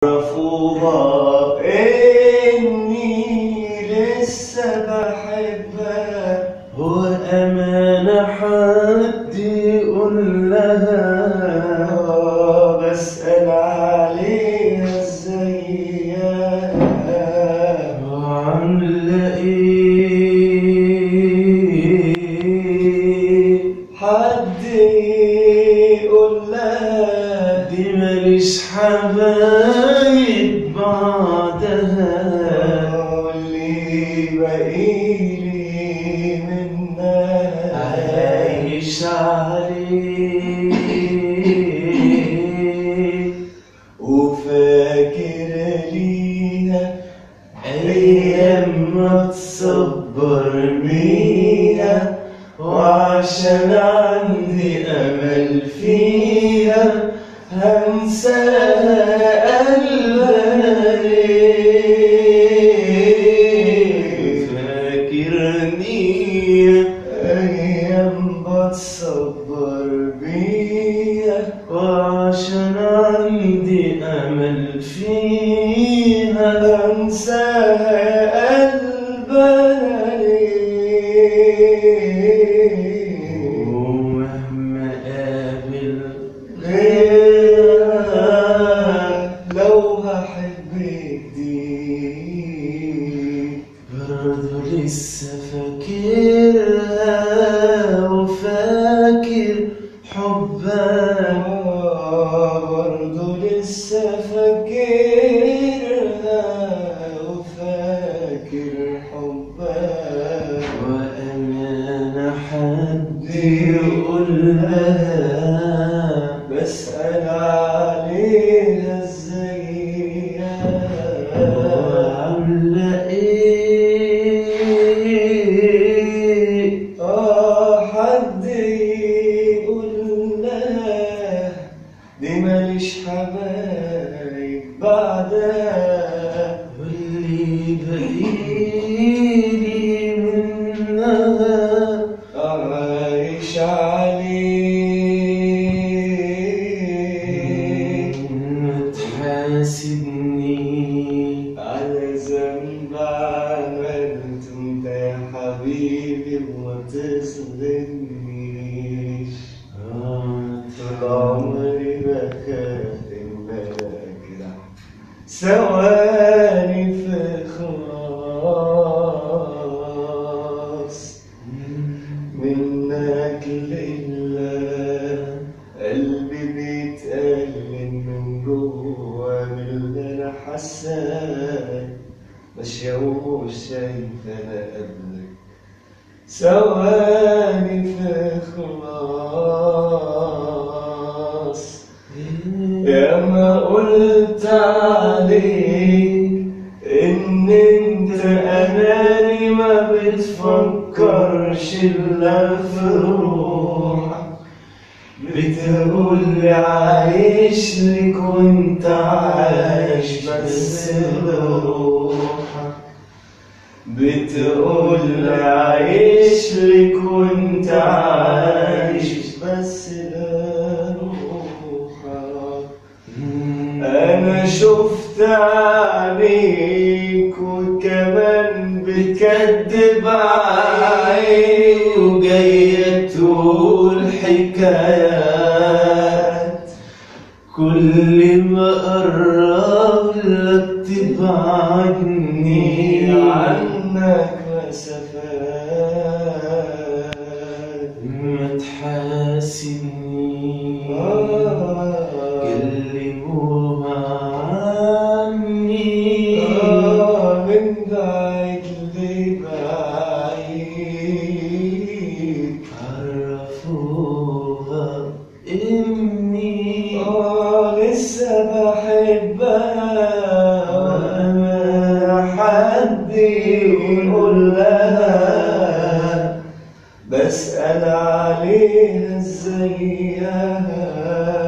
عرفوها إني لسه بحبها هو أمانة حد يقول لها بسأل عليها ازيها وعاملة إيه حد يقول لها دي ماليش حبايب بعدها اللي بقيلي منها عايش عليه وفاكر ليها أيام ما تصبر بيها وعشان عندي أمل فيها هنساها قلبنا ليه فاكرني أيام بتصبر بيها وعشان عندي أمل فيها أنساها قلبنا ليه ومهما قابل غيرها لو هحب جديد برضه لسه فاكرها وفاكر حبها برضه لسه فاكرها وفاكر حبها وأمانة حد يقول لها بسأل عليها ازيها وعاملة إيه اه حد يقول لها دي ماليش حبايب بعدها واللي بقيلي منها عايش عليك ما تحاسبني على ذنب عملته انت يا حبيبي وما تظلمنيش طول عمري بخاف ان انا كده ثواني في خلاص منك لله قلبي بيتألم من جوا من اللي انا حاساه ماشية ومش شايفة انا قبلك ثواني في خلاص يا ما قلت عليك ان انت اناني ما بتفكرش الا في روحك بتقول لي عايش لي كنت عايش بس لروحك بتقول لي عايش لي كنت عايش بس لروحك انا شفت عليك وكمان بتكدب عليك وجاية تقول حكايات كل ما قرب لك تبعدني عنك مسافات ما تحاسبني آه. كلموها عني آه، من بعيد لبعيد عرفوها إني آه لسه بحبها وأنا حد يقول لها بسأل عليها ازيها